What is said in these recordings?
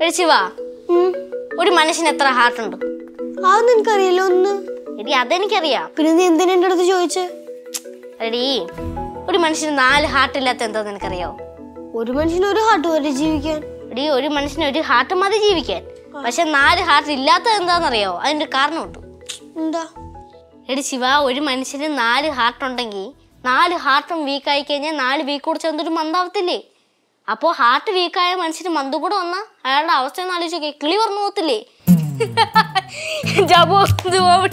എടി ശിവ ഒരു മനുഷ്യന് എത്ര ഹാർട്ട് ഉണ്ട് അതൊന്നും എനിക്കറിയില്ല ഒന്ന് എടി അതെനിക്കറിയാം പിന്നെ നീ എന്തിനാ എൻ്റെ അടുത്ത് ചോദിച്ചേ എടി ഒരു മനുഷ്യന് നാല് ഹാർട്ട് ഇല്ലാത്ത എന്താന്ന് നിനക്കറിയാവോ ഒരു മനുഷ്യന് ഒരു ഹാർട്ട് വരെ ജീവിക്കാൻ എടി ഒരു മനുഷ്യന് ഒരു ഹാർട്ട് മതി ജീവിക്കാൻ പക്ഷെ നാല് ഹാർട്ട് ഇല്ലാത്തത് എന്താണെന്നറിയാവോ അതിന്റെ ഒരു കാരണമുണ്ട് എന്താ എടി ശിവ ഒരു മനുഷ്യന് നാല് ഹാർട്ട് ഉണ്ടെങ്കിൽ നാല് ഹാർട്ടും വീക്കായി കഴിഞ്ഞാൽ നാല് വീക്ക് കൂടെ ചേർന്നൊരു മന്ദാവത്തില്ലേ അപ്പോൾ ഹാർട്ട് വീക്കായ മനുഷ്യന് മന്ത് കൂടെ വന്നാൽ അയാളുടെ അവസ്ഥ ഒന്ന് ആലോചിച്ച് നോക്കി കിളി പറഞ്ഞു പോകത്തില്ലേ ജാബോ, ഇത് പോവട്ടെ.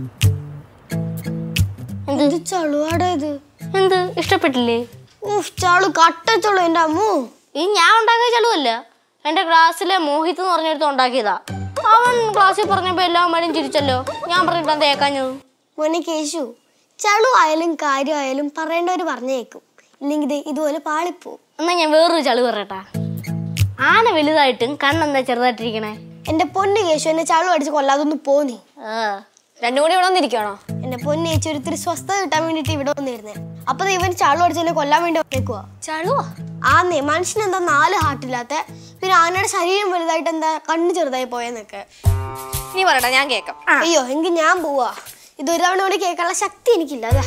എന്ത് ചളുവാടാ ഇത് എന്ത് ഇഷ്ടപ്പെട്ടില്ലേ ഊഫ് ചളു കട്ടച്ചളു എൻ്റെ അമ്മു ഈ ഞാൻ ഉണ്ടാക്കിയ ചളുവല്ല എൻ്റെ ക്ലാസ്സിലെ മോഹിത് എന്ന് പറഞ്ഞെടുത്ത് ഉണ്ടാക്കിയതാ അവൻ ക്ലാസ്സിൽ പറഞ്ഞപ്പോൾ എല്ലാവരും ചിരിച്ചല്ലോ ഞാൻ പറഞ്ഞിട്ട് എന്താ ഏക്കാഞ്ഞത് മോനെ കേശു ചളു ആയാലും കാര്യമായാലും പറയേണ്ടവർ പറഞ്ഞേക്കും ഇല്ലെങ്കിൽ ദേ ഇതുപോലെ പാളിപ്പോവും എന്നാ ഞാൻ വേറൊരു ചളു പറയട്ടാ ആന വലുതായിട്ടും കണ്ണെന്താ ചെറുതായിട്ടിരിക്കണേ എൻ്റെ പൊന്ന് കേശു എന്നെ ചളു അടിച്ച് കൊല്ലാതൊന്ന് പോന്നേ ആ രണ്ടും കൂടി ഇവിടെ വന്നിരിക്കണോ എന്റെ പൊന്നെ ചേച്ചി ഒരിത്തിരി സ്വസ്ഥത കിട്ടാൻ വേണ്ടിട്ട് ഇവിടെ വന്നിരുന്നേ അപ്പൊ ദേ ഇവൻ ചളു അടിച്ച് എന്നെ കൊല്ലാൻ വേണ്ടി വന്നേക്കുവാ ചളുവാ ആന്നേ മനുഷ്യന് എന്താ നാല് ഹാർട്ടില്ലാത്ത പിന്നെ ആനയുടെ ശരീരം വലുതായിട്ട് എന്താ കണ്ണ് ചെറുതായി പോയെന്നൊക്കെ നീ പറയട്ടെ ഞാൻ കേൾക്കാം അയ്യോ എങ്കിൽ ഞാൻ പോവാ ഇത് ഒരു തവണ കൂടി കേൾക്കാനുള്ള ശക്തി എനിക്കില്ല അതാ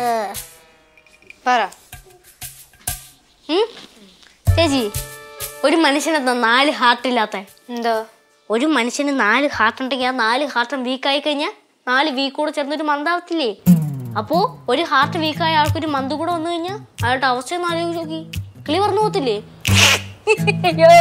പറ ഉം? ചേച്ചി ഒരു മനുഷ്യനെന്താ നാല് ഹാർട്ട് ഇല്ലാത്ത എന്തോ ഒരു മനുഷ്യന് നാല് ഹാർട്ട് ഉണ്ടെങ്കിൽ ആ നാല് ഹാർട്ടും വീക്കായി കഴിഞ്ഞാൽ നാല് വീക്ക് കൂടെ ചേർന്നൊരു മന്ദാവത്തില്ലേ അപ്പോ ഒരു ഹാർട്ട് വീക്കായ ആൾക്കൊരു മന്ത് കൂടെ വന്നു കഴിഞ്ഞാൽ അയാളുടെ അവസ്ഥ ഒന്ന് ആലോചിച്ച് നോക്കി കിളി പറഞ്ഞു പോകത്തില്ലേ അയ്യോ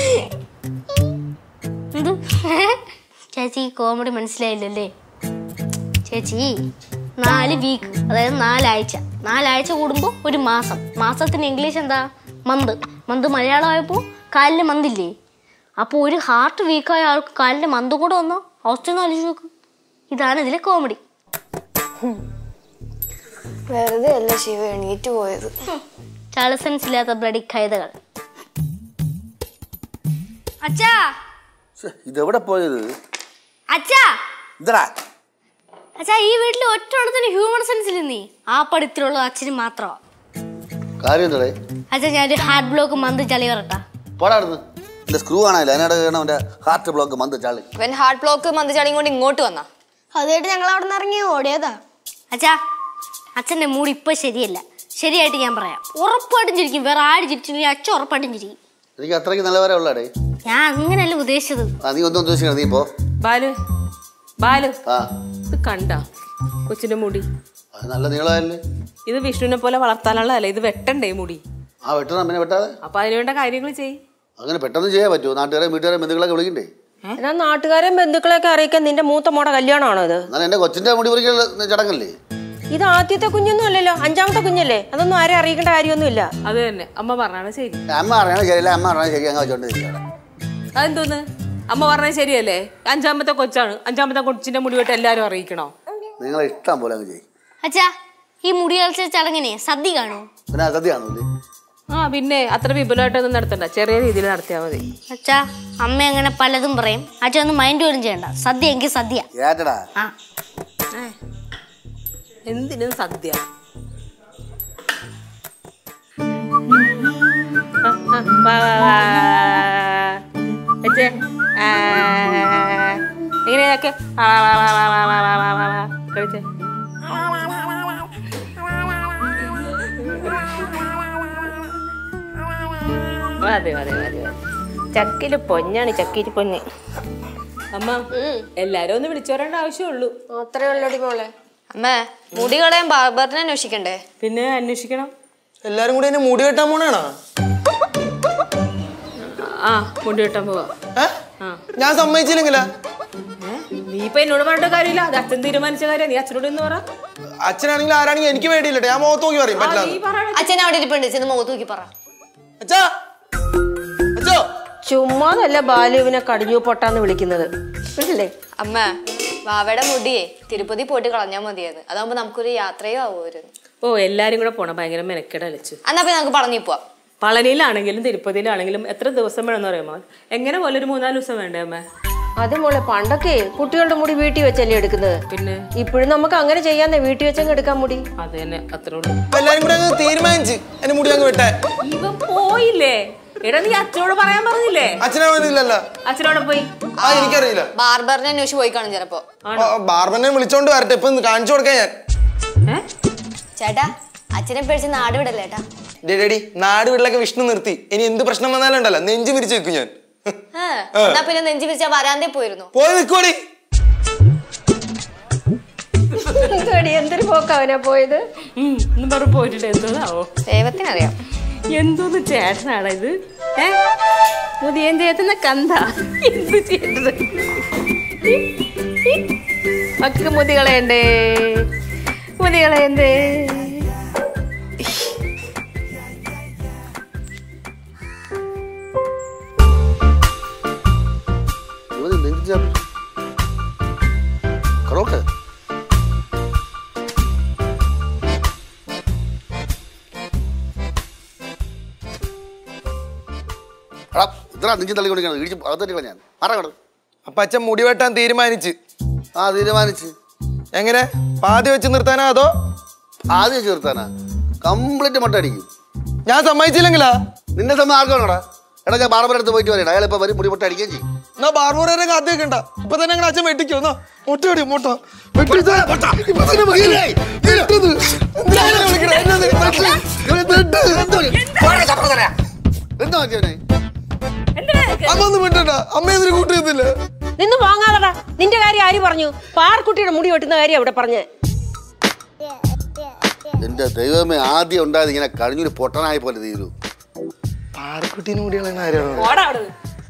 എന്ത് ചേച്ചി കോമഡി മനസ്സിലായില്ലല്ലേ ചേച്ചി നാല് വീക്ക് അതായത് നാലാഴ്ച നാലാഴ്ച കൂടുമ്പോൾ ഒരു മാസം മാസത്തിന് ഇംഗ്ലീഷ് എന്താ മന്ത് മന്ത് മലയാളമായപ്പോൾ കാലിന് മന്തില്ലേ അപ്പോൾ ഒരു ഹാർട്ട് വീക്കായ ആൾക്ക് കാലിന് മന്ത് കൂടെ വന്നോ അവസ്ഥ ഒന്ന് ആലോചിച്ച് നോക്ക് ഇതാണ് ഇതിലെ കോമഡി വെറുതെ അല്ല ശിവ എണീറ്റ് പോയത് ചാളസൻസ് ഇല്ലാത്ത ബ്ലഡി കൈതകൾ അച്ഛാ ശ്ശെ, ഇതെവിടെ പോയത് അച്ഛാ ഇതടാ അച്ഛാ ഈ വീട്ടിൽ ഒറ്റ ഹ്യൂമൻ സെൻസ് ഇല്ലെന്നീ ആ പഠിത്തത്തിലുള്ള അച്ഛന് മാത്രമാ കാര്യം എന്താടേ അച്ഛാ ഞാനൊരു ഹാർട്ട് ബ്ലോക്ക് മന്ത് ചളി പറട്ടാ പോടാടുന്ന് എന്റെ സ്ക്രൂ ആണല്ലോ അതിനോട് വേണം അവന്റെ ഹാർട്ട് ബ്ലോക്ക് മന്ത് ചാളി ഇവൻ ഹാർട്ട് ബ്ലോക്ക് മന്തിച്ചാടിയും കൊണ്ട് ഇങ്ങോട്ട് വന്നാ അതായിട്ട് ഞങ്ങൾ അവിടെ നിന്ന് ഇറങ്ങി ഓടിയതാ അച്ഛാ അച്ഛൻ്റെ മൂഡ് ഇപ്പൊ ശരിയല്ല ശരിയായിട്ട് ഞാൻ പറയാം ഉറപ്പായിട്ടും ചിരിക്കും വേറെ ആര് ചിരിച്ചില്ലെങ്കിൽ അച്ഛൻ ഉറപ്പായിട്ടും ചിരിക്കും എനിക്ക് അത്രയ്ക്ക് നിലവാരം ഉള്ളടേ ഞാൻ അങ്ങനെയല്ല ഉദ്ദേശിച്ചത് ആ നീ ഒന്നും ഉദ്ദേശിക്കണം നീ പോ ബാലു ബാലു ആ ഇത് കണ്ട കൊച്ചിന്റെ മുടി അത് നല്ല നീളമല്ലേ ഇത് വിഷ്ണുവിനെ പോലെ വളർത്താനുള്ളതല്ല ഇത് വെട്ടണ്ടേ മുടി ആ വെട്ടണം പിന്നെ വെട്ടാതെ അപ്പൊ അതിനുവേണ്ട കാര്യങ്ങൾ ചെയ് അങ്ങനെ പെട്ടെന്ന് ചെയ്യാൻ പറ്റുമോ നാട്ടുകാരെ വീട്ടുകാരെ ബന്ധുക്കളൊക്കെ വിളിക്കണ്ടേ എന്നാ നാട്ടുകാരെയും ബന്ധുക്കളെയൊക്കെ അറിയിക്കാൻ നിന്റെ മൂത്ത മോടെ കല്യാണമാണോ ഇത് എന്നാൽ എന്റെ കൊച്ചിന്റെ മുടി പറിക്കൽ ചടങ്ങല്ലേ ഇത് ആദ്യത്തെ കുഞ്ഞൊന്നും അല്ലല്ലോ അഞ്ചാമത്തെ കുഞ്ഞല്ലേ അതൊന്നും ആരെ അറിയിക്കേണ്ട കാര്യമൊന്നുമില്ല അത് തന്നെ അമ്മ പറഞ്ഞാണ് ശരി അമ്മ അറിയണം ശരിയല്ല അമ്മ അറിയണം ശരി അങ്ങ് വെച്ചോണ്ടിരിക്കുക അതെന്തോന്ന് അമ്മ പറഞ്ഞത് ശരിയല്ലേ അഞ്ചാമത്തെ കൊച്ചാണ് അഞ്ചാമത്തെ കൊച്ചിന്റെ മുടി വെട്ട് എല്ലാരും അറിയിക്കണോ നിങ്ങളെ ഇഷ്ടം പോലെ അങ്ങ് ചെയ്യും അച്ഛാ ഈ മുടി കളിച്ച ചടങ്ങിനെ സദ്യ കാണൂ പിന്നെ സദ്യ കാണൂല്ലേ ആ പിന്നെ അത്ര വിപുലമായിട്ടൊന്നും നടത്തണ്ട ചെറിയ രീതിയിൽ നടത്തിയാൽ മതി അച്ഛാ അമ്മ അങ്ങനെ പലതും പറയും അച്ഛൻ ഒന്നും മൈൻഡ് പോലും ചെയ്യണ്ട സദ്യ എങ്കിൽ സദ്യ ഏട്ടടാ ആ എന്തിനും സദ്യ വെച്ചേ എങ്ങനെയൊക്കെ കഴിച്ചേ മതി മതി മതി മതി ചക്കില് പൊന്നാണ് ചക്കിരി പൊന്ന് അമ്മ എല്ലാരും ഒന്ന് വിളിച്ചു വരേണ്ട ആവശ്യമുള്ളൂ അത്രേ ഉള്ളടി മോളെ അമ്മേ മുടി കളയാൻ ബാർബറിനെ അന്വേഷിക്കണ്ടേ പിന്നെ അന്വേഷിക്കണം എല്ലാരും കൂടി എന്നെ മുടി കെട്ടാൻ പോണേണോ ആ മുടി വെട്ടാൻ പോവാ ഏ? ഞാൻ സമ്മതിച്ചില്ലെങ്കിലാ ഏ? നീ ഇപ്പൊ എന്നോട് പറഞ്ഞ കാര്യമില്ല അത് അച്ഛൻ തീരുമാനിച്ച കാര്യം നീ അച്ഛനോട് എന്ന് പറ അച്ഛനാണെങ്കിൽ ആരാണെങ്കിൽ എനിക്ക് പേടിയില്ലട്ടെ ഞാൻ മുഖത്ത് നോക്കി പറയും പറ്റില്ല നീ പറയണ അച്ഛൻ അവിടെ ഇരിപ്പുണ്ട് ചെന്ന് മുഖത്ത് നോക്കി പറ അച്ഛാ അച്ഛോ ചുമ്മാതല്ല ബാലുവിനെ കടിഞ്ഞു പൊട്ടാന്ന് വിളിക്കുന്നത് കേട്ടില്ലേ അമ്മ വാവയുടെ മുടിയേ തിരുപ്പതി പോയിട്ട് കളഞ്ഞാൽ മതിയായിരുന്നു അതാകുമ്പോ നമുക്കൊരു യാത്രയോ ആവുമായിരുന്നു ഓ എല്ലാരും കൂടെ പോണം ഭയങ്കര മെനക്കെട അലച്ചു എന്നാ പിന്നെ നമുക്ക് പറഞ്ഞു പോവാം പളനിയിലാണെങ്കിലും തിരുപ്പതിയിലാണെങ്കിലും എത്ര ദിവസം വേണമെന്ന് അറിയാമോ എങ്ങനെ പോലെ ഒരു മൂന്നാല് ദിവസം വേണ്ടേ അമ്മ അത് മോളെ പണ്ടൊക്കെ കുട്ടികളുടെ മുടി വീട്ടിൽ വെച്ചല്ലേ എടുക്കുന്നത് പിന്നെ ഇപ്പോഴും നമുക്ക് അങ്ങനെ ചെയ്യാന്നേ വീട്ടിൽ വെച്ചങ്ങ് എടുക്കാൻ മുടി അത് തന്നെ അത്രേ ഉള്ളൂ അപ്പൊ എല്ലാരും കൂടി അങ്ങ് തീരുമാനിച്ച് എന്നെ മുടി അങ്ങ് വെട്ടാൻ ഇവൻ പോയില്ലേ എടാ നീ അച്ഛനോട് പറയാൻ പറഞ്ഞില്ലേ അച്ഛനെ വന്നില്ലല്ലോ അച്ഛനോട് പോയി ആ എനിക്കറിയില്ല ബാർബറിനെ അന്വേഷിച്ച് പോയി കാണും ചിലപ്പോ ആ, ബാർബറിനെ വിളിച്ചോണ്ട് വരട്ടെ ഇപ്പൊ ഒന്ന് കാണിച്ചു കൊടുക്കാൻ ഞാൻ ഏ? ചേട്ടാ അച്ഛനെ പേടിച്ച് നാട് വിടല്ലേ ചേട്ടാ ഡേ ഡേഡി നാട് വീട്ടിലൊക്കെ വിഷ്ണു നിർത്തി ഇനി എന്ത് പ്രശ്നം വന്നാലും ഉണ്ടല്ലോ നെഞ്ചു പിരിച്ചു വെക്കും ഞാൻ ഏ, എന്നാ പിന്നെ നെഞ്ചു പിരിച്ചാ വരാന്തേ പോയിരുന്നു പോയി നിൽക്കോടി എന്തുവാടി, എന്തൊരു പോക്കാ അവനാ പോയത് ഉം, എന്നും പറഞ്ഞ് പോയിട്ടുണ്ട് എന്തോന്നാവോ ദൈവത്തിനറിയാം എന്തോന്ന് ചേട്ടനാണ് ഇത് ഏ മുതിയൻ ചേട്ടനെ കണ്ട എന്ത് ചെയ്തത് മക്കൾക്ക് മുതി കളയണ്ടേ മുതി കളയണ്ടേ ഇവന് നെഞ്ചു ചാപ്പി കറോക്കെ എടാ ഇത്ര നെഞ്ചു തള്ളിക്കൊണ്ടിരിക്കണം ഇടിച്ച് അകത്തേക്ക് ഞാൻ മറങ്ങട് അപ്പൊ അച്ഛൻ മുടി വെട്ടാൻ തീരുമാനിച്ച് ആ തീരുമാനിച്ച് എങ്ങനെ പാതി വെച്ച് നിർത്താനോ അതോ ആദ്യം ചേർത്താനാ കംപ്ലീറ്റ് മട്ട അടിക്കും ഞാൻ സമ്മതിച്ചില്ലെങ്കിലാ നിന്നെ സമയം ആർക്കാണോടാ എടാ ഞാൻ ബാർബർ അടുത്ത് പോയിട്ട് വരേണ്ട അയാൾ ഇപ്പൊ വരും മുടി മുട്ട അടിക്കുകയും ചെയ്യും എന്നാ ബാർബോറെ കാത്തു വെക്കണ്ട ഇപ്പൊ തന്നെ ഞങ്ങൾ അച്ഛൻ വെട്ടിക്കോ എന്നാ മുട്ട അടി മുട്ട എന്താ പറ്റിയവനെ അമ്മ ഒന്നും വിട്ടണ്ട അമ്മ ഇതിന് കൂട്ടിയതില്ല നിന്ന് വാങ്ങാതടാ നിന്റെ കാര്യം ആര് പറഞ്ഞു പാർക്കുട്ടിയുടെ മുടി വെട്ടുന്ന കാര്യം അവിടെ പറഞ്ഞേ എന്റെ ദൈവമേ ആദ്യം ഉണ്ടായത് ഇങ്ങനെ കഴിഞ്ഞൊരു പൊട്ടനായ പോലെ തീരൂ പാറക്കുട്ടീന് മുടികളെ ആരാണ് ഓടാ അവിടെ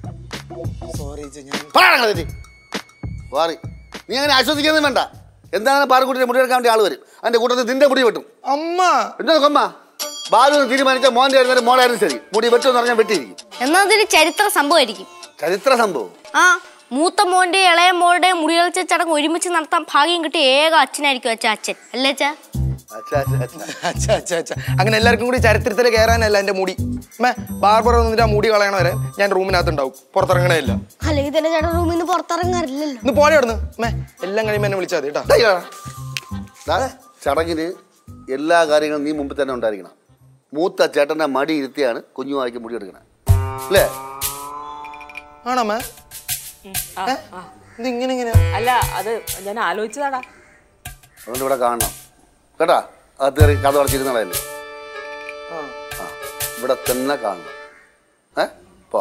വാറി നീ അങ്ങനെ ആശ്വസിക്കൊന്നും വേണ്ട എന്താണ് പാറക്കുട്ടിയുടെ മുടി എടുക്കാൻ വേണ്ടി ആള് വരും അതിന്റെ കൂട്ടത്തിൽ നിന്റെ മുടി വെട്ടും അമ്മ എന്താ കൊമ്മ ബാലു എന്ന് തീരുമാനിച്ച മോന്റെ ആയിരുന്നാലും മോളായിരുന്നു ശരി മുടി വെട്ടുമെന്ന് പറഞ്ഞാൽ വെട്ടിയിരിക്കും എന്നാ അതൊരു ചരിത്ര സംഭവമായിരിക്കും ചരിത്ര സംഭവം ആ മൂത്ത മോന്റെ ഇളയ മോളുടെ മുടികളച്ച ചടങ്ങ് ഒരുമിച്ച് നടത്താൻ ഭാഗ്യം കിട്ടിയ ഏക അച്ഛനായിരിക്കും അച്ഛ അച്ഛൻ അല്ലേ അച്ഛാ അച്ഛാ അച്ഛാ അച്ഛാ അച്ഛാ അച്ഛാ അച്ഛാ അങ്ങനെ എല്ലാവർക്കും കൂടി ചരിത്രത്തിൽ കയറാനല്ല എന്റെ മുടി മേ ബാർബർ വന്നിട്ട് ആ മുടി കളയണ വരെ ഞാൻ റൂമിനകത്ത് ഉണ്ടാവും പുറത്തിറങ്ങണേ ഇല്ല അല്ലെങ്കിൽ തന്നെ ചേട്ടൻ റൂമിൽ നിന്ന് പുറത്തിറങ്ങാറില്ലല്ലോ ഇന്ന് പോടെ അവിടുന്ന് മേ എല്ലാം കഴിയുമ്പോൾ എന്നെ വിളിച്ചാൽ മതി കേട്ടോ ദാ ഇതാ. ദാ, ചടങ്ങിന് എല്ലാ കാര്യങ്ങളും നീ മുമ്പിൽ തന്നെ ഉണ്ടായിരിക്കണം മൂത്ത ചേട്ടന്റെ മടി ഇരുത്തിയാണ് കുഞ്ഞുമായിക്ക് മുടി എടുക്കണം അല്ലേ ആണോ മേ ഇത് ഇങ്ങനെ ഇങ്ങനെ അല്ല അത് ഞാൻ ആലോചിച്ചതാടാ അതുകൊണ്ട് ഇവിടെ കാണണം കേട്ടാ അത് കയറി കഥ അടച്ചിരുന്നതല്ലേ ആ ഇവിടെ തന്നെ കാണണം ഏ പോ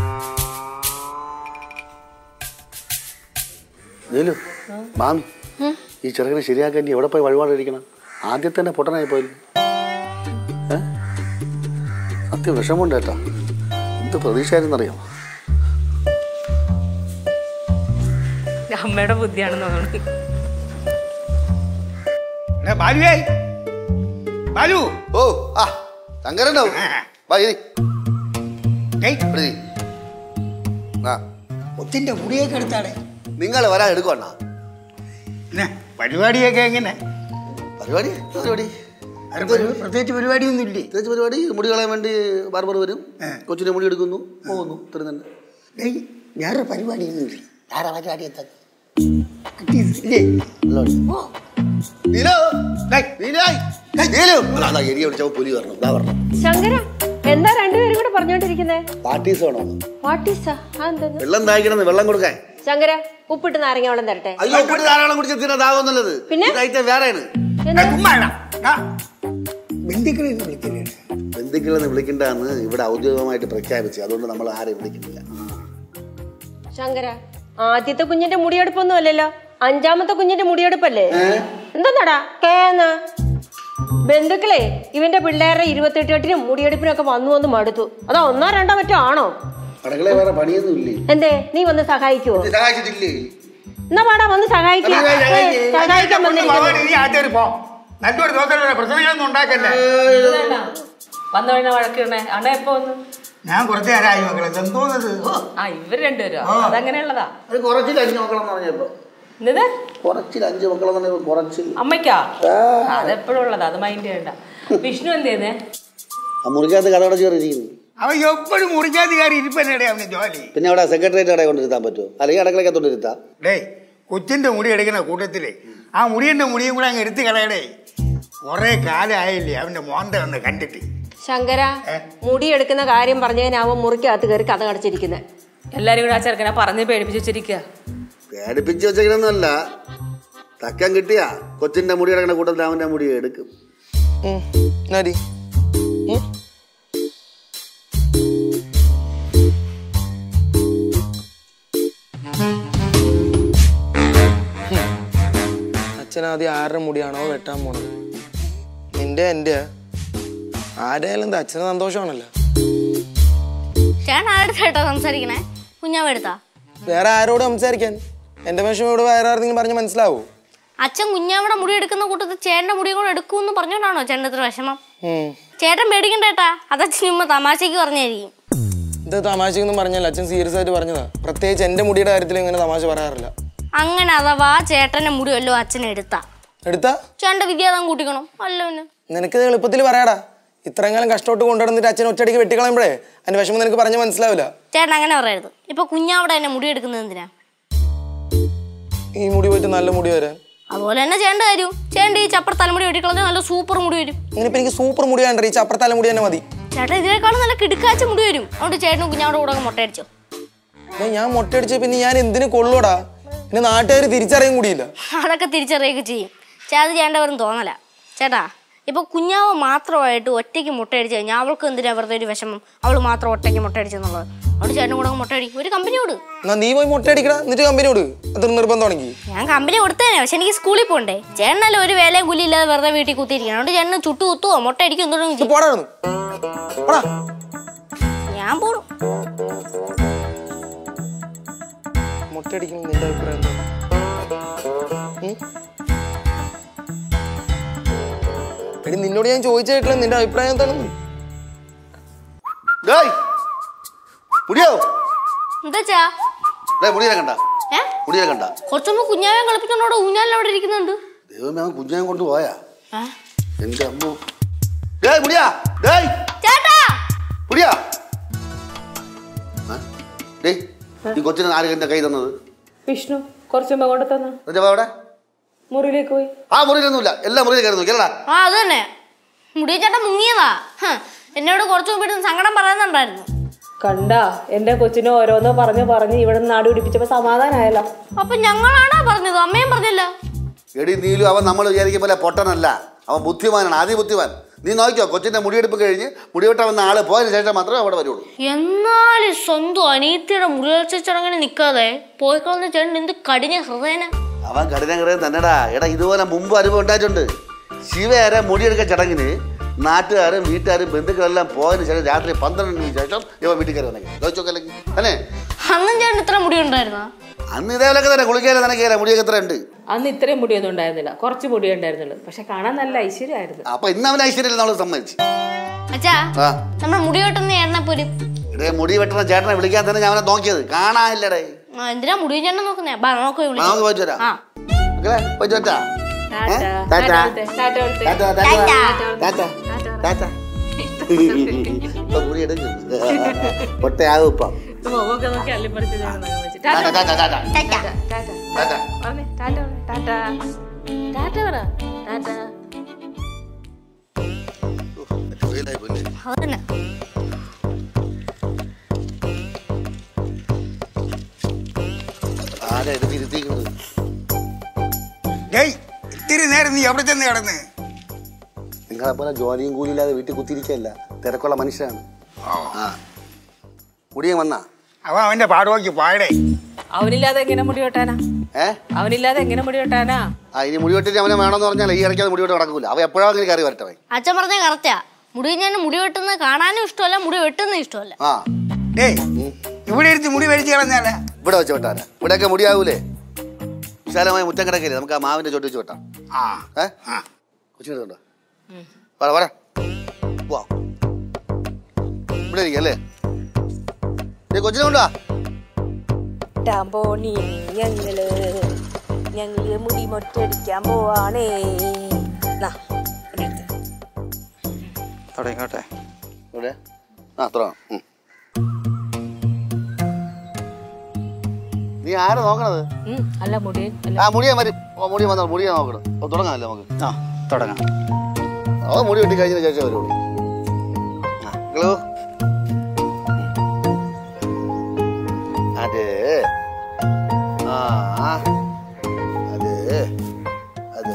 നീലു മാമി ഈ ചെറുക്കനെ ശരിയാക്കാൻ നീ എവിടെ പോയി വഴിപാടിരിക്കണം ആദ്യം തന്നെ പൊട്ടനായി പോയില്ല ഏ സത്യം വിഷമമുണ്ട് കേട്ടോ എന്ത് പ്രതീക്ഷയായിരുന്നറിയാമോ അമ്മയുടെ ബുദ്ധിയാണെന്ന് തോന്നുന്നു എടാ, ബാലുവേ ബാലു ഓ ആ ശങ്കരണ്ടാവും വാ ഇരി. ഏയ്, ഇവിടെ ഇരി. ആ ഒത്തിന്റെ മുടിയൊക്കെ എടുത്താടെ നിങ്ങൾ വരാൻ എടുക്കണ പിന്നെ പരിപാടിയൊക്കെ എങ്ങനെ പരിപാടി എന്താ പരിപാടി അത് പരി- പ്രത്യേകിച്ച് പരിപാടിയൊന്നും ഇല്ലേ പ്രത്യേകിച്ച് പരിപാടി മുടി കളയാൻ വേണ്ടി ബാർബർ വരും കൊച്ചിനെ മുടി എടുക്കുന്നു പോകുന്നു ഇത്ര തന്നെ ഏയ് ഞാനൊരു പരിപാടിയൊന്നും ഇല്ല ആരാ പരിപാടി എത്താ ഇല്ലേ നീലു, ഡേയ്, നീലായ്. നീലു. അതാ, അതാ, എലിയെ വിളിച്ചപ്പോ പുലി വരണം ഇതാ വരണം ശങ്കര എന്താ രണ്ടുപേരും കൂടെ പറഞ്ഞോണ്ടിരിക്കുന്നേ പാർട്ടീസ് വേണോ വാട്ടീസാ ആ എന്താ വെള്ളം ദാഹിക്കണം വെള്ളം കൊടുക്കാൻ ശങ്കര ഉപ്പിട്ട് നാരങ്ങ വെള്ളം തരട്ടെ അയ്യോ ഉപ്പിട്ട് ധാരാളം കുടിച്ച് തീരെ ദാഹമൊന്നുള്ളത് പിന്നെ? ഐറ്റം വേറെയാണ് എന്താ? ചുമ്മാടാ ബന്ധുക്കളെ ഒന്നും വിളിക്കില്ലേ ബന്ധുക്കളെന്ന് വിളിക്കണ്ടെന്ന് ഇവിടെ ഔദ്യോഗികമായിട്ട് പ്രഖ്യാപിച്ചു അതുകൊണ്ട് നമ്മൾ ആരെയും വിളിക്കുന്നില്ല ശങ്കര ആദ്യത്തെ കുഞ്ഞിന്റെ മുടിയെടുപ്പൊന്നും അല്ലല്ലോ അഞ്ചാമത്തെ കുഞ്ഞിന്റെ മുടിയെടുപ്പല്ലേ എന്താടാ കേന്ന് ബന്ധുക്കളെ ഇവന്റെ പിള്ളേരുടെ ഇരുപത്തെട്ടിനും മുടിയെടുപ്പിനും ഒക്കെ വന്നു വന്ന് മടുത്തു അതാ ഒന്നോ രണ്ടോ മറ്റോ ആണോ അടുക്കള വേറെ പണിയൊന്നും ഇല്ലേ എന്തേ നീ വന്ന് സഹായിക്കുവോ സഹായിച്ചിട്ടില്ലേ എന്നാ പാടാ വന്ന് സഹായിക്കാം ഏ, സഹായിക്കാൻ വന്നിരിക്കുന്നു നീ ആദ്യം പോ നല്ലൊരു ദിവസം പ്രശ്നങ്ങളൊന്നും ഉണ്ടാക്കല്ലേ വന്നു കഴിഞ്ഞാൽ വഴക്കിടണേ അണ്ണ എപ്പോ വന്നു ഞാൻ കുറച്ച് നേരമായി മക്കളെ എന്തോന്നത് ഓ, ആ ഇവർ രണ്ടുപേരും അതങ്ങനെയുള്ളതാ അത് കുറച്ചിൽ അഞ്ച് മക്കളെന്ന് പറഞ്ഞപ്പോ എന്നത് കുറച്ചിൽ അഞ്ച് മക്കളെന്ന് പറഞ്ഞപ്പോ കുറച്ചിൽ അമ്മയ്ക്കാ അതെപ്പോഴും ഉള്ളതാ അത് മൈൻഡ് ചെയ്യണ്ട വിഷ്ണു എന്ത് ചെയ്യുന്നേ ആ മുറിക്കകത്ത് കഥ അടച്ച് കയറിയിരിക്കുന്നു അവൻ എപ്പോഴും മുറിക്കാത്ത കയറി ഇരിപ്പന്നേടെ അവന് ജോലി പിന്നെ അവിടെ സെക്രട്ടേറിയറ്റ് കടയിൽ കൊണ്ടിരുത്താൻ പറ്റുമോ അല്ലെങ്കിൽ അടക്കളക്കകത്തോണ്ട് ഇരുത്താം ഡേ കൊച്ചിന്റെ മുടി എടുക്കുന്ന കൂട്ടത്തില് ആ മുടിയന്റെ മുടിയും കൂടെ അങ്ങ് എടുത്ത് കളയടേ കുറെ കാലമായില്ലേ അവന്റെ മോന്ത ഒന്ന് കണ്ടിട്ട് ശങ്കര മുടി എടുക്കുന്ന കാര്യം പറഞ്ഞതിനാവും മുറിക്കകത്ത് കയറി കഥ കടച്ചിരിക്കുന്നത് എല്ലാരും കൂടെ ആ ചെറുക്കനെ പറഞ്ഞ് പേടിപ്പിച്ച് വെച്ചിരിക്കുക പേടിപ്പിച്ച് വെച്ചേക്കണമെന്നല്ല തക്കം കിട്ടിയ കൊച്ചിന്റെ മുടി കിടക്കുന്ന കൂട്ടത്തിൽ അവന്റെ മുടി എടുക്കും ഉം. എന്നാടി ഉം? അച്ഛനാദ്യം ആരുടെ മുടിയാണോ വെട്ടാൻ പോണത് നിന്റെ എൻ്റെ ആരായാലും എന്താ അച്ഛന് സന്തോഷമാണല്ലോ ചേട്ടൻ ആരുടെ ചേട്ടാ സംസാരിക്കണേ കുഞ്ഞാവ് എടുത്താ വേറെ ആരോട് സംസാരിക്കാൻ എൻ്റെ വിഷമം ഇവിടെ വേറെ ആരെങ്കിലും പറഞ്ഞ് മനസ്സിലാവോ അച്ഛൻ കുഞ്ഞാവിടെ മുടി എടുക്കുന്ന കൂട്ടത്തിൽ ചേട്ടന്റെ മുടി കൂടെ എടുക്കുമെന്ന് പറഞ്ഞോണ്ടാണോ ചേട്ടൻ ഇത്ര വിഷമം ഉം. ചേട്ടൻ പേടിക്കണ്ട ഏട്ടാ അതച്ഛൻ ചുമ്മാ തമാശക്ക് പറഞ്ഞായിരിക്കും ഇത് തമാശക്കൊന്നും പറഞ്ഞല്ല അച്ഛൻ സീരിയസ് ആയിട്ട് പറഞ്ഞതാ പ്രത്യേകിച്ച് എൻ്റെ മുടിയുടെ കാര്യത്തിൽ ഇങ്ങനെ തമാശ പറയാറില്ല അങ്ങനെ അഥവാ ചേട്ടന്റെ മുടി വല്ലോ അച്ഛൻ എടുത്താ എടുത്താ ചേട്ടന്റെ വിദ്യാതം കൂട്ടിക്കണം അല്ല പിന്നെ നിനക്കിത് എളുപ്പത്തിൽ പറയാടാ ഇത്രയും കാലം കഷ്ടപ്പെട്ട് കൊണ്ടുവന്നിട്ട് അച്ഛൻ ഒറ്റയടിക്ക് വെട്ടിക്കളയുമ്പോഴേ അതിന്റെ വിഷമം നിനക്ക് പറഞ്ഞ് മനസ്സിലാവില്ല ചേട്ടൻ അങ്ങനെ പറയരുത് ഇപ്പൊ കുഞ്ഞാവിടെ എന്നെ മുടി എടുക്കുന്നത് എന്തിനാ ഈ മുടി പോയിട്ട് നല്ല മുടി വരാൻ അതുപോലെ തന്നെ ചേട്ടൻ്റെ കാര്യം ചേട്ടൻ്റെ ഈ ചപ്പർ തലമുടി വെട്ടിക്കളഞ്ഞാൽ നല്ല സൂപ്പർ മുടി വരും അങ്ങനെ ഇപ്പൊ എനിക്ക് സൂപ്പർ മുടി വേണ്ട ഈ ചപ്പറത്തല മുടി തന്നെ മതി ചേട്ടൻ ഇതിനേക്കാളും നല്ല കിടുക്കാച്ച മുടി വരും അതുകൊണ്ട് ചേട്ടനും കുഞ്ഞാവിടെ കൂടെ മുട്ടയടിച്ചോ ദേ, ഞാൻ മൊട്ടയടിച്ച പിന്നെ ഞാൻ എന്തിനു കൊള്ളൂടാ പിന്നെ നാട്ടുകാർ തിരിച്ചറിയാൻ കൂടിയില്ല അതൊക്കെ തിരിച്ചറിയുകയൊക്കെ ചെയ്യും ചേട്ടാ അത് ചേട്ടൻ്റെ വെറും തോന്നല ചേട്ടാ ഇപ്പൊ കുഞ്ഞാവ് മാത്രമായിട്ട് ഒറ്റയ്ക്ക് മുട്ടയടിച്ച് കഴിഞ്ഞാൽ അവൾക്ക് എന്തിനാ വെറുതെ ഒരു വിഷമം അവൾ മാത്രം ഒറ്റയ്ക്ക് മുട്ടയടിച്ചെന്നുള്ളത് അവിടെ ചേട്ടനും കൂടെ മുട്ടയടിക്കും ഒരു കമ്പനിയോട് എന്നാ നീ പോയി മുട്ടയടിക്കടാ എന്നിട്ട് കമ്പനിയോട് അത്ര നിർബന്ധമാണെങ്കിൽ ഞാൻ കമ്പനി കൊടുത്തേനെ പക്ഷെ എനിക്ക് സ്കൂളിൽ പോകണ്ടേ ചേട്ടനല്ലേ ഒരു വേലയും കൂലി ഇല്ലാതെ വെറുതെ വീട്ടിൽ കുത്തിയിരിക്കണം അതുകൊണ്ട് ചേട്ടന് ചുട്ടു കുത്തുവോ മുട്ടയടിക്കും ഇത് എന്തുകൊണ്ടെങ്കിൽ പോടാ ഇവിടുന്ന്. പോടാ ഞാൻ പോടും മുട്ടയടിക്കണം നിന്റെ അഭിപ്രായം എന്താ? ഉം? എടി നിന്നോട് ഞാൻ ചോദിച്ചിട്ടില്ല നിന്റെ അഭിപ്രായം എന്താണെന്ന് ഡേയ് മുടിയോ എന്താ ചാ ഡേ മുടിയെ കണ്ട ഏ മുടിയെ കണ്ട കുറച്ചുമ്പോ കുഞ്ഞാവെ കളിപ്പിച്ചോണ്ട് ഊഞ്ഞാലിൽ അവിടെ ഇരിക്കുന്നുണ്ട് ദൈവമേ അവൻ കുഞ്ഞാൻ കൊണ്ട് പോയാ ഏ? എന്റെ അമ്മ ഡേയ് മുടിയാ ഡേയ് ചേട്ടാ മുടിയാ ആ? ഡേയ് ഈ കൊച്ചിന് ആര് എന്റെ കൈ തന്നത് വിഷ്ണു കുറച്ചുമ്പോ കൊണ്ട് തന്ന എന്നിട്ട് വാ അവിടെ മുറിയിലേക്ക് പോയി ആ മുറിയിലൊന്നുമില്ല എല്ലാ മുറിയിൽ കയറി നോക്കിയല്ലടാ ആ അത് തന്നെ മുടിയ ചേട്ടൻ മുങ്ങിയതാ ഹ്, എന്നോട് കുറച്ചു മുമ്പ് ഇരുന്ന് സങ്കടം പറയുന്നുണ്ടായിരുന്നു കണ്ടാ എന്റെ കൊച്ചിനെ ഓരോന്നോ പറഞ്ഞു പറഞ്ഞ് ഇവിടെ നിന്ന് നാട് പിടിപ്പിച്ചപ്പോ സമാധാനമായല്ലോ അപ്പൊ ഞങ്ങളാണോ പറഞ്ഞത് അമ്മയും പറഞ്ഞില്ല എടി നീലു അവൻ നമ്മൾ വിചാരിക്കും പോലെ പൊട്ടനല്ല അവൻ ബുദ്ധിമാനാണ് അതിബുദ്ധിമാൻ നീ നോക്കിയോ കൊച്ചിന്റെ മുടിയെടുപ്പ് കഴിഞ്ഞ് മുടിവെട്ട വന്ന ആള് പോയതിനു ശേഷം മാത്രമേ അവിടെ വരുള്ളൂ എന്നാലും സ്വന്തം അനീത്തിയുടെ മുറിവെച്ച ചടങ്ങിന് നിൽക്കാതെ പോയി കളഞ്ഞ ചേട്ടൻ എന്ത് കടിഞ്ഞ ഹൃദയന അവൻ കഠിനം കറിയാൻ തന്നെടാ എടാ ഇതുപോലെ മുമ്പ് അനുഭവം ഉണ്ടായിട്ടുണ്ട് ശിവയാരെ മുടിയെടുക്കൽ ചടങ്ങിന് നാട്ടുകാരും വീട്ടുകാരും ബന്ധുക്കളെല്ലാം പോയതിനു ശേഷം രാത്രി പന്ത്രണ്ടിന് ശേഷം ഇവ വീട്ടിൽ കയറി വന്നെങ്കിൽ ചോദിച്ചോക്കല്ലെങ്കിൽ അല്ലേ അന്നും ചേട്ടൻ ഇത്ര മുടി ഉണ്ടായിരുന്ന അന്ന് ഇതേപോലൊക്കെ തന്നെ കുളിക്കാതെ നനയ്ക്കാല മുടിയൊക്കെ എത്ര ഉണ്ട് അന്ന് ഇത്രയും മുടിയൊന്നും ഉണ്ടായിരുന്നില്ല കുറച്ച് മുടി ഉണ്ടായിരുന്നുള്ളൂ പക്ഷെ കാണാൻ നല്ല ഐശ്വര്യമായിരുന്നു അപ്പൊ ഇന്ന് അവൻ ഐശ്വര്യം നമ്മൾ സമ്മതിച്ചു അച്ഛാ ആ നമ്മുടെ മുടി വെട്ടുന്ന ചേട്ടനെപ്പോലും ഇടേ മുടി വെട്ടണ ചേട്ടനെ വിളിക്കാൻ തന്നെ ഞാൻ അവനെ നോക്കിയത് കാണാനില്ലടേ ആ, എന്തിനാ മുടി ചേട്ടനെ നോക്കുന്നേ ബാ നമുക്ക് പോയി ആ, വിളിക്കാം. നമുക്ക് പോയിട്ട് വരാം ആ മക്കളെ പോയിട്ട് വരാം ടാറ്റ. ടാറ്റ. ടാറ്റ കൊടുത്തേ, ടാറ്റ കൊടുത്തേ. ടാറ്റ, ടാറ്റ. ടാറ്റ. ടാറ്റ. ഇപ്പൊ മുടി എടുക്കും പൊട്ടയാകും ഇപ്പം ഇത് മുഖമൊക്കെ നോക്കി അള്ളിപ്പറിച്ച് ഞാൻ നഖം വെച്ച്. ടാറ്റ, ടാറ്റ. ടാറ്റ, ടാറ്റ. ടാറ്റ. ടാറ്റ. ടാറ്റ. പറഞ്ഞേ, ടാറ്റ പറഞ്ഞേ, ടാറ്റ. ടാറ്റ പറ. ടാറ്റ. വെയിലായി പോയില്ലേ? അത് തന്നെ ആരാ ഇത് തിരുത്തിക്കുന്നത് ഡേയ് ഇത്തിരി നേരം നീ എവിടെ ചെന്ന് കിടന്ന് നിങ്ങളെ പോലെ ജോലിയും കൂലിയില്ലാതെ വീട്ടിൽ കുത്തിരിക്കല്ല തിരക്കുള്ള മനുഷ്യരാണ് ആ മുടിയൻ വന്നാ അവൻ അവന്റെ പാടുവാക്കി പാടേ അവനില്ലാതെ എങ്ങനെ മുടി വെട്ടാനാ ഏ അവനില്ലാതെ എങ്ങനെ മുടി വെട്ടാനാ ആ ഇനി മുടി വെട്ടിട്ട് അവനെ വേണമെന്ന് പറഞ്ഞാൽ ഈ ഇടയ്ക്ക് അത് മുടി വെട്ട് നടക്കൂല അവ എപ്പോഴാണെങ്കിലും കയറി വരട്ടെ അവൻ. അച്ഛൻ പറഞ്ഞ കറക്റ്റാ മുടി ഞാൻ മുടി വെട്ടുന്നത് കാണാനും ഇഷ്ടമല്ല മുടി വെട്ടുന്നത് ഇഷ്ടമല്ല ആ ഡേയ് ഇവിടെ എടുത്ത് മുടി വലിച്ചു കളഞ്ഞാലേ ഇവിടെ വെച്ച് വെട്ടാനാ ഇവിടെയൊക്കെ മുടിയാവൂലേ വിശാലമായ മുറ്റം കിടക്കില്ലേ നമുക്ക് ആ മാവിന്റെ ചോട്ട് വെച്ച് വെട്ടാം ആ ഏ ആ കൊച്ചിനെടുക്കണ്ടോ പറ പറ പോവാ ഇവിടെ ഇരിക്കല്ലേ കൊച്ചിനെ കൊണ്ടുവാ ടാമ്പോണി ഞങ്ങള് ഞങ്ങള് മുടി മൊട്ടടിക്കാൻ പോവാണേ ദാ, ഇവിടെ എടുത്ത്. തുടങ്ങിക്കോട്ടെ ഇവിടെ ആ അത്ര ഉം. നീ ആരാ നോക്കണത് ഉം, അല്ല മുടി അല്ല ആ മുടിയാൻ വരും ഓ, മുടിയൻ വന്നോ മുടിയാൻ നോക്കണം ഓ തുടങ്ങാമല്ലോ നമുക്ക് ആ തുടങ്ങാം അവൻ മുടി വെട്ടി കഴിഞ്ഞതിന് ശേഷം വരുള്ളൂ മക്കളു അത് ആ അത് അത്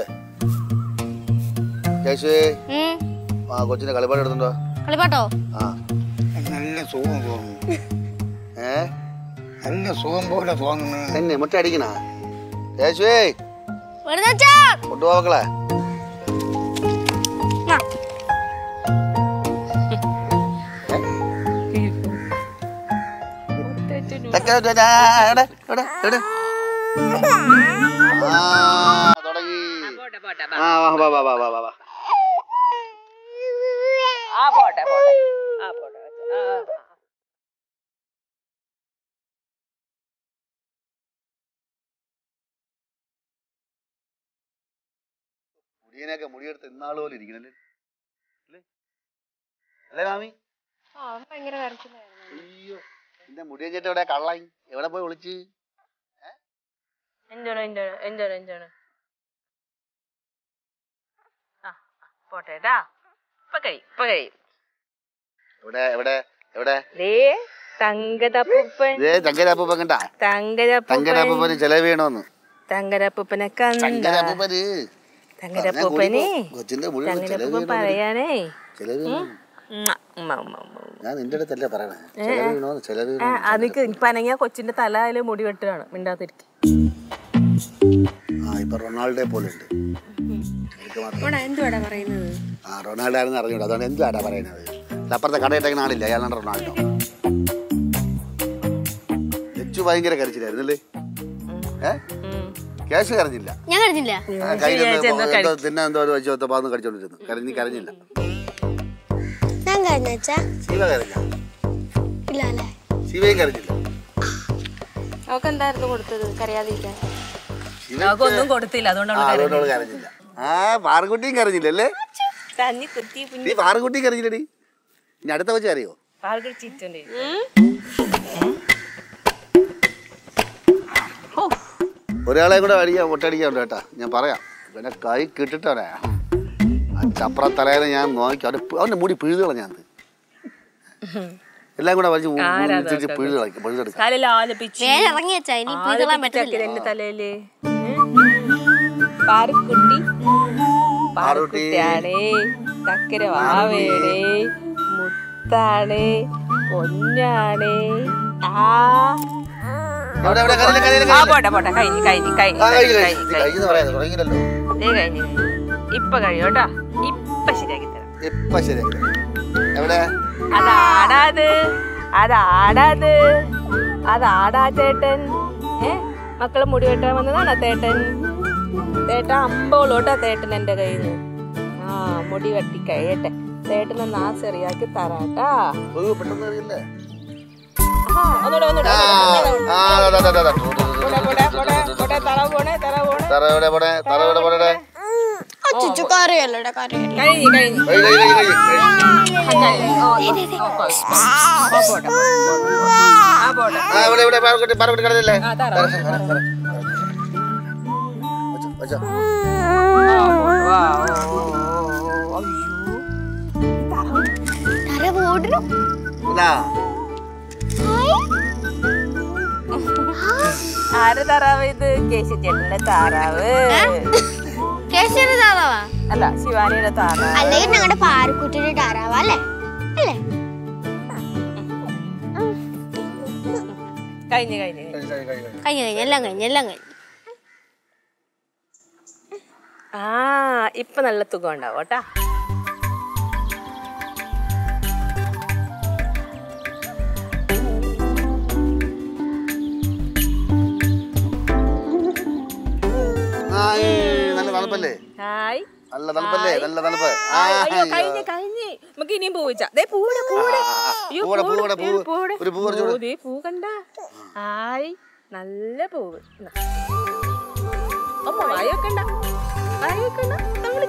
കേശുവേ ഉം. ആ കൊച്ചിന്റെ കളിപ്പാട് എടുത്തുണ്ടോ കളിപ്പാട്ടോ ആ നല്ല സുഖം തോന്നുന്നു ഏ നല്ല സുഖം പോലെ തോന്നുന്നു എന്നെ മുട്ട അടിക്കണ കേശുവേ വെറുതെ വെച്ചാ. കൊണ്ടുപോവാ മക്കളെ ആ. എവിടെ, എവിടെ, എവിടെ, എവിടെ? ആ, തുടങ്ങി. ആ, വാ, വാ, വാ, വാ, വാ, വാ, വാ. ആ പോട്ടെ പോട്ടെ ആ പോട്ടെ ആ, ആ, ആ. മുടിയനൊക്കെ മുടിയെടുത്ത് ഇന്നാള് പോലെ ഇരിക്കണല്ലേ അല്ലേ? അല്ലേ മാമി അയ്യോ എന്റെ മുടിയൻ ചേട്ടൻ എവിടെ കള്ളായി എവിടെ പോയി വിളിച്ച് എന്താണ് എന്താണ് എന്താണ് എന്താണ് ആ ആ, പോട്ടെ കേട്ടാ ഇപ്പൊ കഴിയും ഇപ്പൊ കഴിയും എവിടെ എവിടെ എവിടെ ദേ തങ്കതപ്പൂപ്പൻ ഇതേ ചങ്കരാപ്പൂപ്പൻ കണ്ട തങ്കതപ്പൂപ്പൻ ചങ്കരാപ്പൂപ്പന് ചെലവ് ചെയ്യണമെന്ന് തങ്കതപ്പൂപ്പനെ കണ്ട ചങ്കരാപ്പൂപ്പന് തങ്കതപ്പൂപ്പനെ കൊച്ചിന്റെ മുടി ചെലവ് തങ്കതപ്പൂപ്പൻ ചെയ്യണമെന്ന് പറയാനേ ചെലവ് ചെയ്യണം ഉമ്മ, ഉമ്മ, ഉമ്മ, ഉമ്മ. ഞാൻ നിന്റെ അടുത്തല്ലേ പറയണേ ചെലവ് ചെയ്യണമെന്ന് ചെലവ് ആ, ചെയ്യണമെന്ന്. അതിക്ക് പനങ്ങിയ കൊച്ചിന്റെ തല അതില് മുടി വെട്ടുകയാണ് മിണ്ടാതിരിക്കും ആ ഇപ്പൊ റൊണാൾഡോയെ പോലെ ഉണ്ട് എന്തുവാടാ പറയുന്നത് ആ റൊണാൾഡോ ആണെന്ന് അറിഞ്ഞൂടാ അതുകൊണ്ട് എന്തുവാടാ പറയണത് ഇത് അപ്പുറത്തെ കടയിട്ടേക്കുന്ന ആളില്ല അയാളാണ് റൊണാൾഡോ ലച്ചു ഭയങ്കര കരച്ചിലായിരുന്നല്ലേ ഏ ക്യാഷ് കരഞ്ഞില്ല ഞാൻ കഴിഞ്ഞില്ല ആ, കയ്യിലെന്തോ എന്തോ തിന്നാൻ എന്തോ ഒരു വെച്ചോ പാന്ന് കടിച്ചോണ്ടിരുന്നു കരഞ്ഞി കരഞ്ഞില്ല ഞാൻ കഴിഞ്ഞ വെച്ചാ ശിവ കരഞ്ഞ ഇല്ല അല്ലേ ശിവയും കരഞ്ഞില്ല അവക്ക് എന്തായിരുന്നു കൊടുത്തത് കരയാതിരിക്കാൻ ശിവ അവക്ക് ഒന്നും കൊടുത്തില്ല അതുകൊണ്ട് ആ അതുകൊണ്ട് അവള് കരഞ്ഞില്ല ആ പാറക്കുട്ടിയും കരഞ്ഞില്ലല്ലേ തന്നി കുത്തി നീ പാറക്കുട്ടിയും കരഞ്ഞില്ലടി ഇനി അടുത്ത വെച്ച് അറിയോ പാൽകൾ ചീറ്റുണ്ട് ഒരാളെ കൂടെ അടിക്കാൻ ഒട്ടടിക്കാണ്ട് കേട്ടാ ഞാൻ പറയാം പിന്നെ കൈ കിട്ടിട്ടവനെ ചപ്ര തലേനെ ഞാൻ നോക്കി അവന്റെ പി- അവന്റെ മുടി പിഴുതു കളഞ്ഞാൻ എല്ലാം കൂടെ വലിച്ച് തിരിച്ച് പിഴുതു കളക്കും പിഴുതെടുക്കും കാലിൽ ആലപിച്ചു വേറെ ഇറങ്ങി വെച്ചാ ഇനി പിഴുതളാൻ പറ്റത്തില്ല എന്റെ തലയില് പാറുക്കുട്ടി പാറുക്കുട്ടിയാണേ ചക്കര വാവേണേ മുത്താണേ പൊന്നാണേ ആ എവിടെ എവിടെ കരയില്ല കരയില്ല ആ പോട്ടെ പോട്ടെ കഴിഞ്ഞു കഴിഞ്ഞു കഴിഞ്ഞു കഴിഞ്ഞു കഴിഞ്ഞു കഴിഞ്ഞു പറയാതെ തുടങ്ങിയില്ലല്ലോ ദേ കഴിഞ്ഞു കഴിഞ്ഞു ഇപ്പൊ കഴിയും കേട്ടാ ഇപ്പൊ ശരിയാക്കി തരാം ഇപ്പൊ ശരി എവിടെ അതാടാത് അതാടാത് അതാടാ ചേട്ടൻ ഏ മക്കളെ മുടി വെട്ടാൻ വന്നതാണോ തേട്ടൻ തേട്ട അമ്പോളോട്ടാ തേട്ടൻ എന്റെ കയ്യിൽ നിന്ന് ആ മുടി വെട്ടി കഴിയട്ടെ തേട്ടനെ നാ ചെറിയാക്കി തരാട്ടാ ഓ, പെട്ടെന്ന് അറിയില്ലേ ആ, ഒന്നൂടെ, ഒന്നൂടെ, ആ, ഒന്നൂടെ. ആ, ദാ, ദാ, ദാ, ദാ. പോടെ, പോടെ, പോടെ, പോടെ, തറ പോണേ തറ പോണേ തറ എവിടെ പോടെ തറ എവിടെ പോടെ ചുച്ചു കറിയല്ലേ കറിയല്ലേ കഴിഞ്ഞു കഴിഞ്ഞു കഴി കഴി കഴി കഴി കഴി. ഓ, ഓ, ഓ, ഓ, പോട്ടെ, പോട്ടെ, പോട്ടെ. ആ പോട്ടെ ആ ഇവിടെ ഇവിടെ പാറക്കുട്ടി പാറക്കുട്ടി കടന്നില്ലേ ആ തറ വെച്ചോ വാ, ഓ, ഓ, ഓ, അയ്യോ തറ പോടണം ഇതാ ആര് താറാവ് ഇത് കേശു ചേട്ടന്റെ താറാവ് കേശവന്റെ താറാവാ അല്ല ശിവാനിയുടെ താറാവ് അല്ലെങ്കിൽ ഞങ്ങളുടെ പാറക്കുട്ടിയുടെ താറാവ അല്ലേ അല്ലേ കഴിഞ്ഞു കഴിഞ്ഞു കഴിഞ്ഞു. കഴിഞ്ഞു കഴിഞ്ഞു എല്ലാം കഴിഞ്ഞു എല്ലാം കഴിഞ്ഞു ആ ഇപ്പൊ നല്ല തുകം ഉണ്ടാവും കേട്ടാ ആ, ഏ, നല്ല തണുപ്പല്ലേ ഹായ് നല്ല തണുപ്പല്ലേ നല്ല തണുപ്പ് ആ, ആയ്, അയ്യോ അയ്യോ. കഴിഞ്ഞ് കഴിഞ്ഞ് നമുക്ക് ഇനിയും പൂവിച്ച ദേ പൂവിടെ പൂവിടെ ആ, ആ, ആ. അയ്യോ, പൂവിടെ, പൂവിടെ, പൂവിടെ, ഏ, പൂവിടെ. ഒരു പൂ പറിച്ചോട്. ഓ, ദേ പൂ കണ്ട ഹായ് നല്ല പൂവ് ഇന്നാ. അമ്മ വായ വെക്കണ്ട വായ വെക്കണ്ട നമ്മള്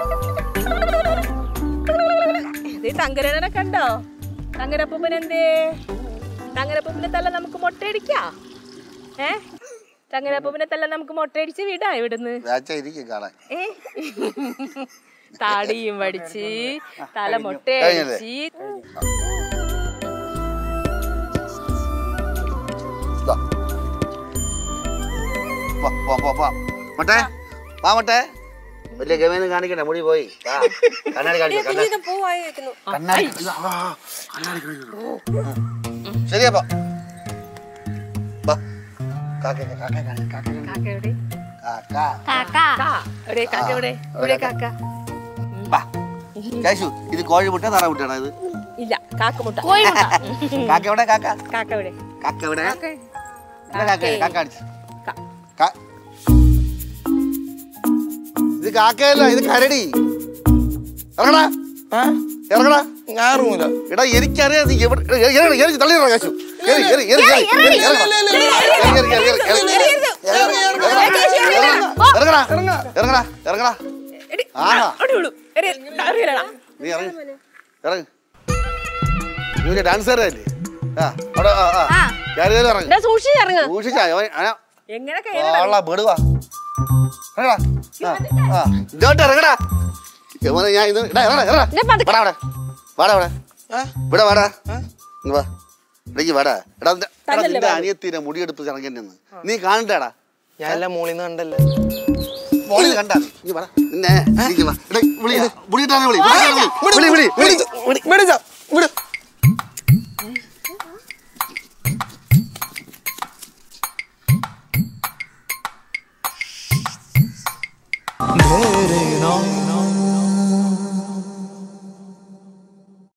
ഇത് തങ്കരനെ കണ്ടോ തങ്കരപ്പൂപ്പൻ എന്തേ തങ്കരപ്പൂപ്പിനെ തല്ല നമുക്ക് മുട്ടയടിക്കാം ഏ തങ്കരപ്പൂപ്പിനെ തല്ല നമുക്ക് മുട്ടയടിച്ച് വിടാ ഇവിടുന്ന് രാജ ഇരിക്കും കാണാൻ ഏ? താടിയും വടിച്ച് തല കഴിഞ്ഞല്ലേ? മുട്ടയടിച്ച് പോ പോ പോ പോ മട്ടെ വാ മട്ടെ വലിയ ഗമയൊന്നും കാണിക്കണ്ട മുടി പോയി വാ. കണ്ണാടി കാണിച്ചു കണ്ണാടി പോവായിരുന്നു കണ്ണാടി ആ, കണ്ണാടി കാണിക്കണം. ശരിയപ്പോ വാ കാക്ക കാക്ക കാക്ക കാക്ക കാക്ക കാക്ക വാ കേശു ഇത് കോഴിമുട്ട തറ മുട്ടയാണോ ഇത് ഇല്ല കാക്കമുട്ട കോഴിമുട്ട കാക്ക എവിടെ കാക്ക കാക്ക എവിടെ കാക്ക എവിടെ ഇവിടെ കാക്ക കാക്ക കാണിച്ചു കാ- ഇത് കാക്കയല്ല ഇത് കരടി ഇറങ്ങടാ ഇറങ്ങടാ ഞാൻ റൂമില്ല എടാ എനിക്കറിയാം നീ എവിടെ എടാ, എറി, എറി, എറി, തള്ളിയിടടാ കാശു എറി, എറി, എറി, എറി, എറി, എറി, ഇറങ്ങടാ. എറി, എറി, എറി, എറി, എറി. ഇറങ്ങടാ ഇറങ്ങടാ ഇറങ്ങടാ ആഹാ നീ ഇറങ്ങ് ഇറങ്ങ് നീ വലിയ ഡാൻസറല്ലേ ആ അവിടെ ആ ആ കയറി കയറി ഇറങ്ങ് സൂക്ഷിച്ചിറങ്ങ സൂക്ഷിച്ചാ അവൻ അവനാ എങ്ങനെ ആളാ പെടുവാ ഇറങ്ങടാ ആ ആ ഇങ്ങോട്ട് ഇറങ്ങടാ യവനെ ഞാൻ ഇത് ഇടാ ഇറങ്ങടാ ഇറങ്ങടാ വാടാ അവിടെ വാടാ അവിടെ ഇവിടെ വാടാ ഇങ്ങ് വാ ഇടയ്ക്ക് വാടാ എടാ നിന്റെ- എടാ നിന്റെ അനിയത്തിന്റെ മുടിയെടുപ്പ് ഇറങ്ങിയെന്ന് നീ കാണണ്ടാടാ ഞാൻ എല്ലാം മോളിൽ നിന്ന് കണ്ടല്ലേ മോളിൽ കണ്ടാ നീ? നീ വാടാ നിന്നെ ഇരിക്ക് വാ. എടാ, വിളി മുടിയിട്ടാണ് വിളി വിളിക്കാണ് വിളി വിളി വിളി വിളി വിളിച്ച വിട്